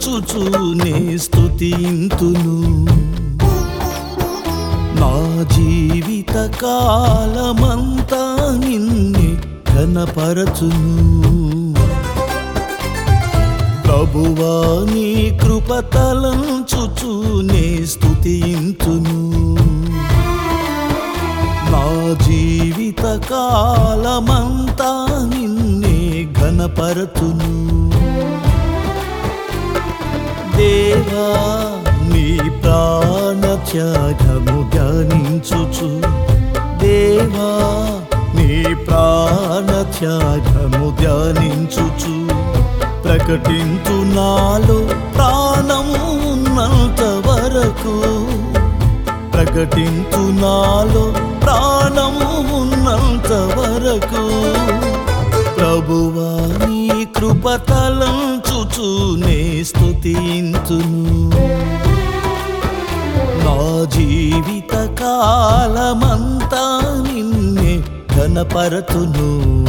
చూచునే స్తుతింతును నా జీవిత కాలమంతా నిన్నే ఘనపరచును ప్రభువా నీ కృపతలంచుచునే స్తుతింతును నా జీవిత కాలమంతా నిన్నే ఘనపరచును దేవా నీ ప్రాణ త్యాగము ధ్యానించుచు దేవా నీ ప్రాణ త్యాగము ధ్యానించుచు ప్రకటించు నాలో ప్రాణము ఉన్నంత వరకు ప్రకటించు నాలో ప్రాణము ఉన్నంత వరకు ప్రభువా నీ కృపతలంచుచునే స్తుతింతును నా జీవిత కాలమంతా నిన్నే ఘనపరతును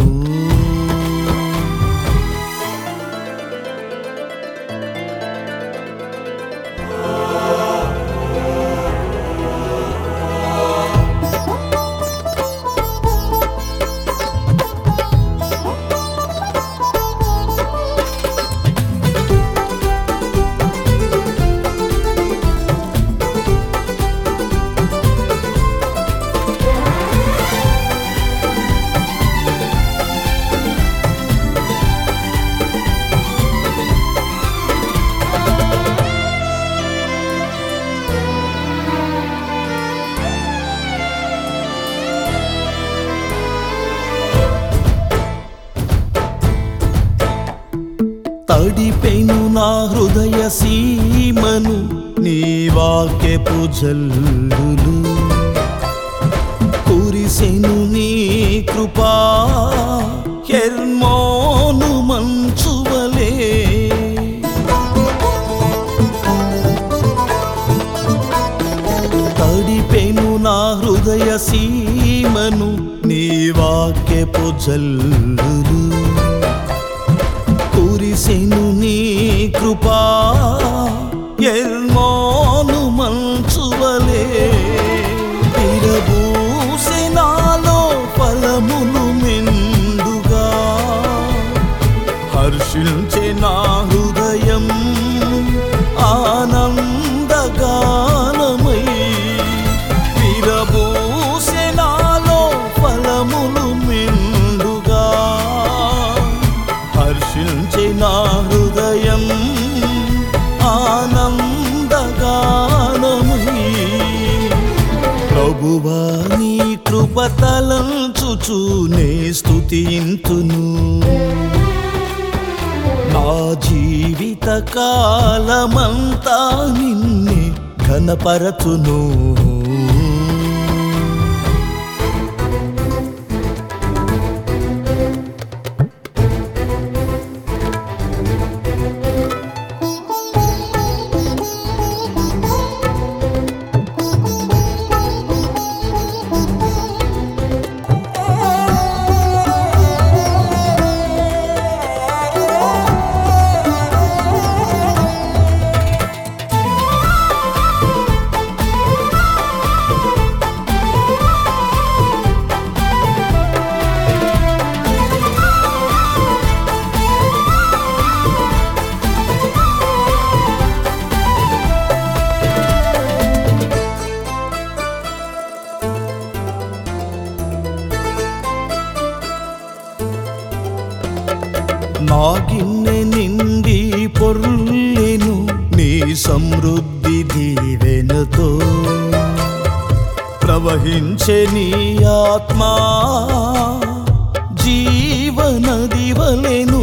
తడిపెను నా హృదయ సీమను నీ వాక్యపు జల్లులు కురిసెను నీ కృపా హెర్మోను మంచువలే తడిపెను నా హృదయ సీమను నీ వాక్యపు జల్లులు కురిసెను నీ కృపా ఎల్మోను మంచువలే విరబూసెనాలో ఫలములు మెండుగా హర్షించే నా హృదయం ఆనందగానమై విరబూసెనాలో ఫలములు మెండుగా హర్షించే నా హృదయం ఆనందగానమై ప్రభువా నీ కృపతలంచుచునే స్తుతింతును నా జీవిత కాలమంతా నిన్నే ఘనపరచును నా గిన్నె నిండి పొర్లెను నీ సమృద్ధి దీవెనతో ప్రవహించే నీ ఆత్మా జీవనది వలెను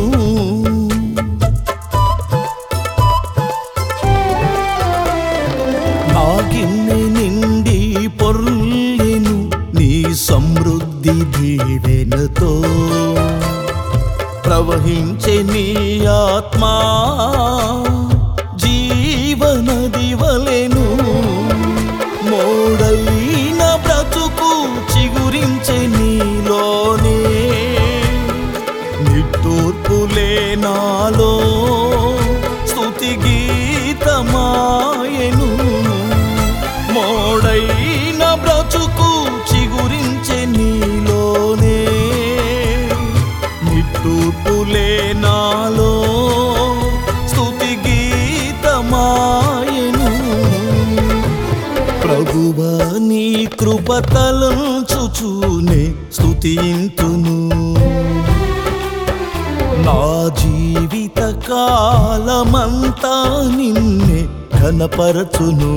నా గిన్నె నిండి పొర్లెను నీ సమృద్ధి దీవెనతో ప్రవహించే నీ ఆత్మా జీవనది వలెను మోడైన బ్రతుకు చిగురించే నీలోనే నిట్టూర్పులే నాలో స్తుతి గీతాలే భారమాయను ప్రభువా నీ కృపతలంచుచూనే స్తుతింతును నా జీవిత కాలమంతా నిన్నే ఘనపరచును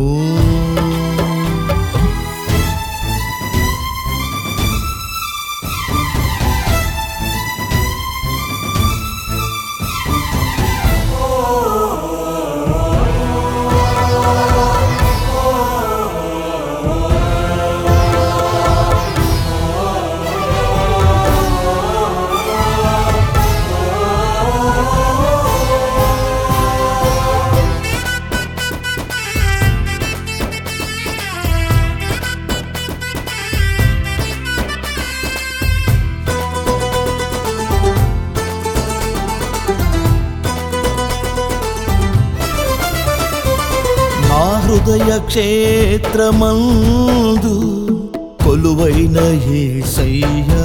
నా హృదయ క్షేత్రమందు కొలువైన యేసయ్యా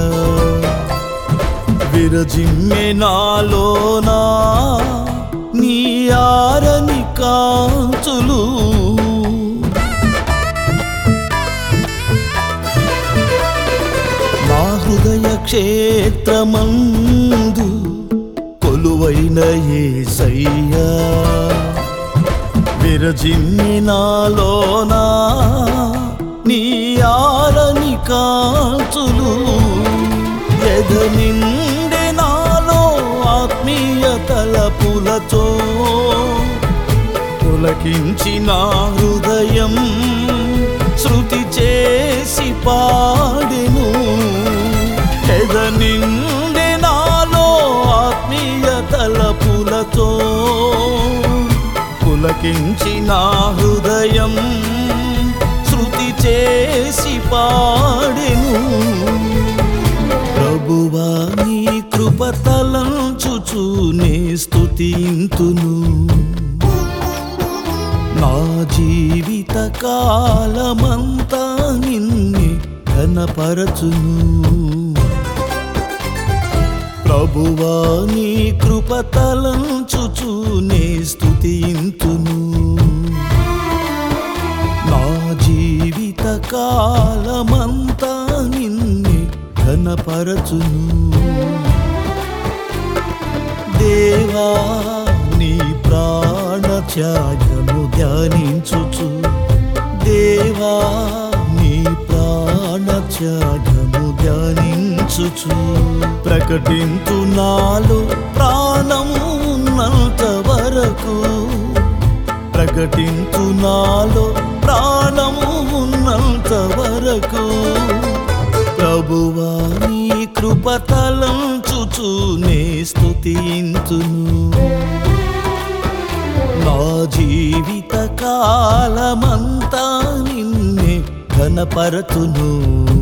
విరజిమ్మె నాలోనా నీ ఆరని కాంచులు నా హృదయ క్షేత్రమందు కొలువైన యేసయ్యా విరజిమ్మి నాలోనా నీ ఆరని కాంచులు ఎద నిండే నాలో ఆత్మీయ తలపులతో పులకించిన హృదయం శృతి చేసి పాడెను ఎద నిండే నాలో ఆత్మీయ తలపులతో పులకించిన హృదయం శృతి చేసి పాడెను ప్రభువా నీ కృపతలంచుచూనే స్తుతింతును నా జీవిత కాలమంతా నిన్నే ఘనపరచును ప్రభువా నీ కృపతలంచుచూనే స్తుతింతును నా జీవిత కాలమంతా నిన్నే ఘనపరచును దేవా నీ ప్రాణ త్యాగము ధ్యానించుచు దేవా నీ ప్రాణ త్యాగము ధ్యానించుచు ప్రకటించు నాలో ప్రాణము ఉన్నంత వరకు ప్రకటించు నాలో ప్రాణము ఉన్నంత వరకు ప్రభువా నీ కృపతలంచుచూనే స్తుతింతును నా జీవిత కాలమంతా నిన్నే ఘనపరతును